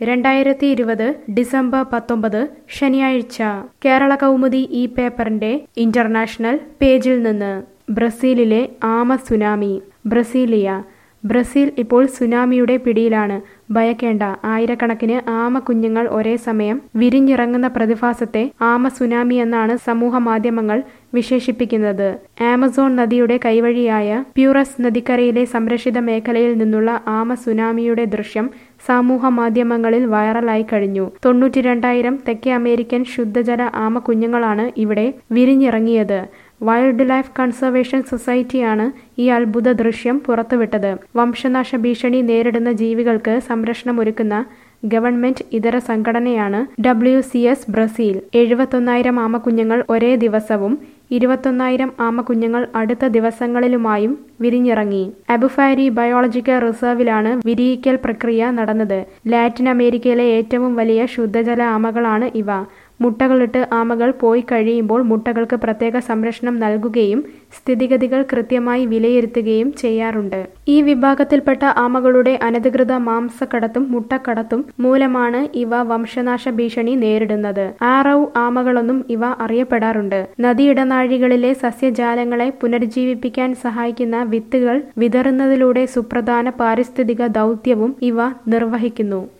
രണ്ടായിരത്തി ഇരുപത് ഡിസംബർ പത്തൊമ്പത് ശനിയാഴ്ച കേരള കൗമുദി ഈ പേപ്പറിന്റെ ഇന്റർനാഷണൽ പേജിൽ നിന്ന് ബ്രസീലിലെ ആമ സുനാമി ബ്രസീലിയ ബ്രസീൽ ഇപ്പോൾ സുനാമിയുടെ പിടിയിലാണ് ഭയക്കേണ്ട ആയിരക്കണക്കിന് ആമ കുഞ്ഞുങ്ങൾ ഒരേ സമയം വിരിഞ്ഞിറങ്ങുന്ന പ്രതിഭാസത്തെ ആമ സുനാമി എന്നാണ് സമൂഹ മാധ്യമങ്ങൾ വിശേഷിപ്പിക്കുന്നത് ആമസോൺ നദിയുടെ കൈവഴിയായ പ്യൂറസ് നദിക്കരയിലെ സംരക്ഷിത മേഖലയിൽ നിന്നുള്ള ആമ സുനാമിയുടെ ദൃശ്യം സമൂഹ മാധ്യമങ്ങളിൽ വൈറലായി കഴിഞ്ഞു തൊണ്ണൂറ്റി രണ്ടായിരം തെക്കേ അമേരിക്കൻ ശുദ്ധജല ആമ കുഞ്ഞുങ്ങളാണ് ഇവിടെ വിരിഞ്ഞിറങ്ങിയത് വൈൽഡ് ലൈഫ് കൺസർവേഷൻ സൊസൈറ്റിയാണ് ഈ അത്ഭുത ദൃശ്യം പുറത്തുവിട്ടത് വംശനാശ ഭീഷണി നേരിടുന്ന ജീവികൾക്ക് സംരക്ഷണം ഒരുക്കുന്ന ഗവൺമെന്റ് ഇതര സംഘടനയാണ് ഡബ്ല്യു സി എസ് ബ്രസീൽ എഴുപത്തൊന്നായിരം ആമക്കുഞ്ഞുങ്ങൾ ഒരേ ദിവസവും ഇരുപത്തൊന്നായിരം ആമക്കുഞ്ഞുങ്ങൾ അടുത്ത ദിവസങ്ങളിലുമായും വിരിഞ്ഞിറങ്ങി അബുഫാരി ബയോളജിക്കൽ റിസർവിലാണ് വിരിയിക്കൽ പ്രക്രിയ നടന്നത് ലാറ്റിൻ അമേരിക്കയിലെ ഏറ്റവും വലിയ ശുദ്ധജല ആമകളാണ് ഇവ മുട്ടകളിട്ട് ആമകൾ പോയി കഴിയുമ്പോൾ മുട്ടകൾക്ക് പ്രത്യേക സംരക്ഷണം നൽകുകയും സ്ഥിതിഗതികൾ കൃത്യമായി വിലയിരുത്തുകയും ചെയ്യാറുണ്ട് ഈ വിഭാഗത്തിൽപ്പെട്ട ആമകളുടെ അനധികൃത മാംസക്കടത്തും മുട്ടക്കടത്തും മൂലമാണ് ഇവ വംശനാശ ഭീഷണി നേരിടുന്നത് ആറവ് ആമകളൊന്നും ഇവ അറിയപ്പെടാറുണ്ട് നദിയിടനാഴികളിലെ സസ്യജാലങ്ങളെ പുനരുജ്ജീവിപ്പിക്കാൻ സഹായിക്കുന്ന വിത്തുകൾ വിതറുന്നതിലൂടെ സുപ്രധാന പാരിസ്ഥിതിക ദൗത്യവും ഇവ നിർവഹിക്കുന്നു